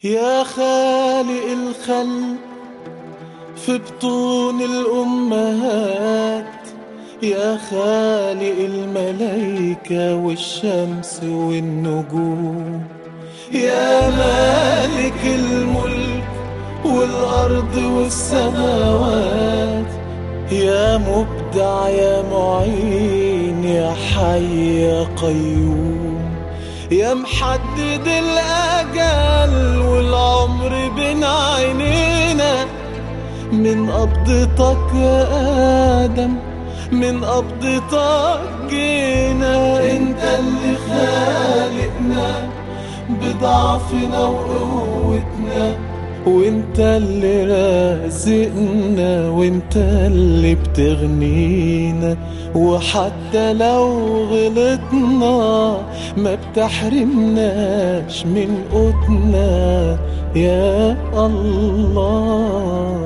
يا خالق الخلق في بطون الأمهات يا خالق الملايكة والشمس والنجوم يا مالك الملك والأرض والسماوات يا مبدع يا معين يا حي يا قيوم يا محدد الأجل والعمر بين عينينا من قبضتك يا آدم من قبضتك جينا انت اللي خالقنا بضعفنا وقوتنا وانت اللي رازقنا وانت اللي بتغنينا وحتى لو غلطنا ما بتحرمناش من قوتنا يا الله